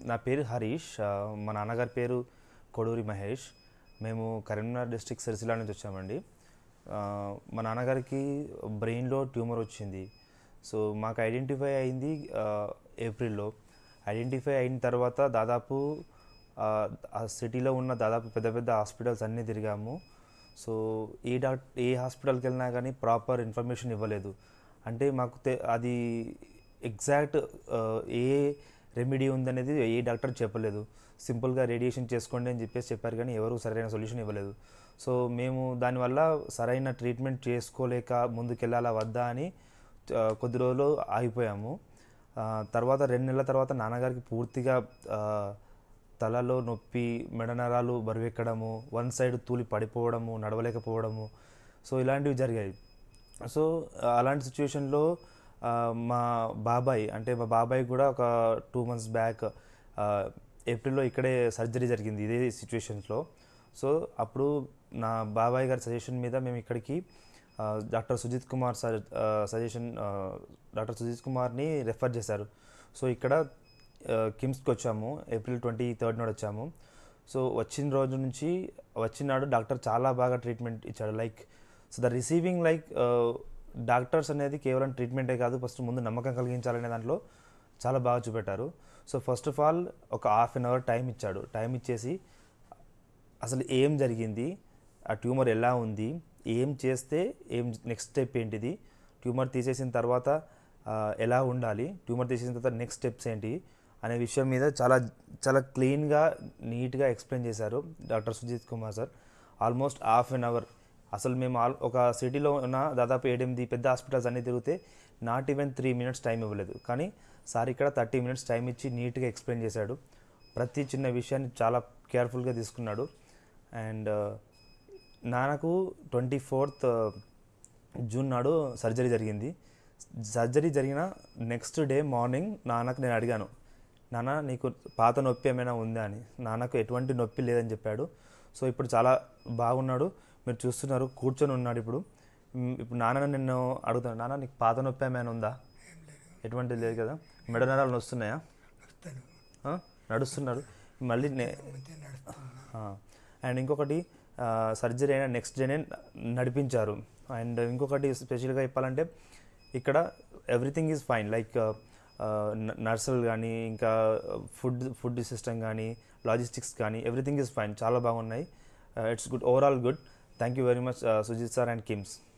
నా పేరు హరీష్ ఆ, మా నాన్నగారి పేరు కొడూరి మహేష్ మేము కరీంనగర్ డిస్ట్రిక్ట్ సిరిసిల్ల నుంచి వచ్చామండి ఆ, మా నాన్నగారికి బ్రెయిన్లో ట్యూమర్ వచ్చింది సో మాకు ఐడెంటిఫై అయింది ఆ, ఏప్రిల్లో ఐడెంటిఫై అయిన తర్వాత దాదాపు ఆ, ఆ సిటీలో ఉన్న దాదాపు పెద్ద పెద్ద హాస్పిటల్స్ అన్నీ తిరిగాము సో ఏ డాక్ ఏ హాస్పిటల్కి వెళ్ళినా కానీ ప్రాపర్ ఇన్ఫర్మేషన్ ఇవ్వలేదు అంటే మాకు తె అది ఎగ్జాక్ట్ ఏ రెమెడీ ఉందనేది ఏ డాక్టర్ చెప్పలేదు సింపుల్గా రేడియేషన్ చేసుకోండి అని చెప్పేసి చెప్పారు కానీ ఎవరు సరైన సొల్యూషన్ ఇవ్వలేదు సో మేము దానివల్ల సరైన ట్రీట్మెంట్ చేసుకోలేక ముందుకెళ్ళాలా వద్దా అని ఆ, కొద్ది రోజులు ఆగిపోయాము ఆ, తర్వాత రెండు నెలల తర్వాత నాన్నగారికి పూర్తిగా ఆ, తలలో నొప్పి మెడనరాలు బరువెక్కడము వన్ సైడ్ తూలి పడిపోవడము నడవలేకపోవడము సో ఇలాంటివి జరిగాయి సో ఆ, అలాంటి సిచ్యువేషన్లో మా బాబాయ్ అంటే మా బాబాయ్ కూడా ఒక టూ మంత్స్ బ్యాక్ ఏప్రిల్లో ఇక్కడే సర్జరీ జరిగింది ఇదే సిచ్యువేషన్స్లో సో అప్పుడు నా బాబాయ్ గారి సజెషన్ మీద మేము ఇక్కడికి ఆ, doctor Sujith Kumar sir suggestion doctor Sujith కుమార్ని రెఫర్ చేశారు సో ఇక్కడ ఆ, కిమ్స్కి వచ్చాము ఏప్రిల్ ట్వంటీ థర్డ్ నాడు వచ్చాము సో వచ్చిన రోజు నుంచి వచ్చినాడు డాక్టర్ చాలా బాగా ట్రీట్మెంట్ ఇచ్చాడు like so the receiving like doctors అనేది కేవలం ట్రీట్మెంటే కాదు ఫస్ట్ ముందు నమ్మకం కలిగించాలనే దాంట్లో చాలా బాగా చూపెట్టారు సో ఫస్ట్ ఆఫ్ ఆల్ ఒక హాఫ్ అన్ అవర్ టైం ఇచ్చాడు టైం ఇచ్చేసి అసలు ఏం జరిగింది ఆ ట్యూమర్ ఎలా ఉంది ఏం చేస్తే ఏం నెక్స్ట్ స్టెప్ ఏంటిది ట్యూమర్ తీసేసిన తర్వాత ఆ, ఎలా ఉండాలి ట్యూమర్ తీసేసిన తర్వాత నెక్స్ట్ స్టెప్స్ ఏంటి అనే విషయం మీద చాలా చాలా క్లీన్గా నీట్గా ఎక్స్ప్లెయిన్ చేశారు doctor Sujith Kumar sir almost half an hour అసలు మేము ఆల్ ఒక సిటీలో ఉన్న దాదాపు ఏడెనిమిది పెద్ద హాస్పిటల్స్ అన్నీ తిరిగితే not even three minutes time ఇవ్వలేదు కానీ సార్ ఇక్కడ థర్టీ మినిట్స్ టైం ఇచ్చి నీట్గా ఎక్స్ప్లెయిన్ చేశాడు ప్రతి చిన్న విషయాన్ని చాలా కేర్ఫుల్గా తీసుకున్నాడు అండ్ నాన్నకు ట్వంటీ ఫోర్త్ జూన్ నాడు సర్జరీ జరిగింది సర్జరీ జరిగిన నెక్స్ట్ డే మార్నింగ్ నాన్నకు నేను అడిగాను నాన్న నీకు పాత నొప్పి ఏమైనా ఉందా అని నాన్నకు ఎటువంటి నొప్పి లేదని చెప్పాడు సో ఇప్పుడు చాలా బాగున్నాడు మీరు చూస్తున్నారు కూర్చొని ఉన్నాడు ఇప్పుడు మ్, ఇప్పుడు నాన్న నిన్ను అడుగుతాను నాన్న నీకు పాత నొప్పి ఏమైనా ఉందా ఎటువంటిది లేదు కదా మెడ నరాలు వస్తున్నాయా నడుస్తాను ఆ? నడుస్తున్నాడు మళ్ళీ నే మధ్య నడుస్తున్నా అండ్ ఇంకొకటి సర్జరీ అయిన నెక్స్ట్ డేనే నడిపించారు అండ్ ఇంకొకటి స్పెషల్గా చెప్పాలంటే ఇక్కడ ఎవ్రీథింగ్ ఈజ్ ఫైన్ లైక్ నర్సులు కానీ ఇంకా ఫుడ్ ఫుడ్ సిస్టమ్ కానీ లాజిస్టిక్స్ కానీ ఎవ్రీథింగ్ ఈజ్ ఫైన్ చాలా బాగున్నాయి it's good overall good thank you very much Sujith sir and KIMS